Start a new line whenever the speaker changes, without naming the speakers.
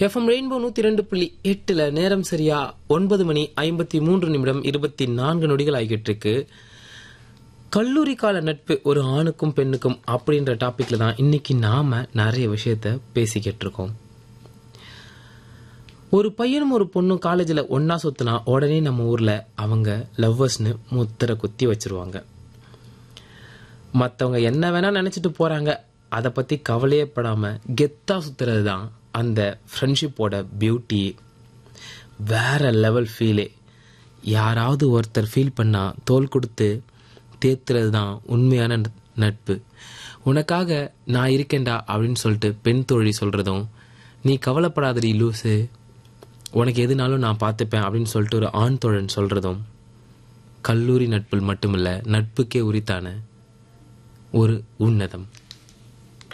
FM rainbow நூத்தி ரெண்டு புள்ளி எட்டுல நேரம் சரியா ஒன்பது மணி ஐம்பத்தி மூன்று நிமிடம் இருபத்தி நான்கு நொடிகள் ஆகிட்டு இருக்கு கல்லூரி கால நட்பு ஒரு ஆணுக்கும் பெண்ணுக்கும் அப்படின்ற டாபிக்ல தான் இன்னைக்கு நாம நிறைய விஷயத்த பேசிக்கிட்டு இருக்கோம் ஒரு பையனும் ஒரு பொண்ணும் காலேஜில் ஒன்னா சுத்தினா உடனே நம்ம ஊர்ல அவங்க லவ்வர்ஸ்னு முத்திர குத்தி வச்சிருவாங்க மற்றவங்க என்ன வேணா நினைச்சிட்டு போறாங்க அதை பத்தி கவலையே படாம கெத்தா சுத்துறது தான் அந்த ஃப்ரெண்ட்ஷிப்போட பியூட்டி வேற லெவல் ஃபீலே யாராவது ஒருத்தர் ஃபீல் பண்ணா தோல் கொடுத்து தேத்துறது தான் உண்மையான நட்- நட்பு உனக்காக நான் இருக்கேன்டா அப்படின்னு சொல்லிட்டு பெண் தோழி சொல்றதும் நீ கவலைப்படாதடி லூசு உனக்கு எதுனாலும் நான் பார்த்துப்பேன் அப்படின்னு சொல்லிட்டு ஒரு ஆண் தோழன் சொல்றதும் கல்லூரி நட்பில் மட்டுமில்ல நட்புக்கே உரித்தான ஒரு உன்னதம்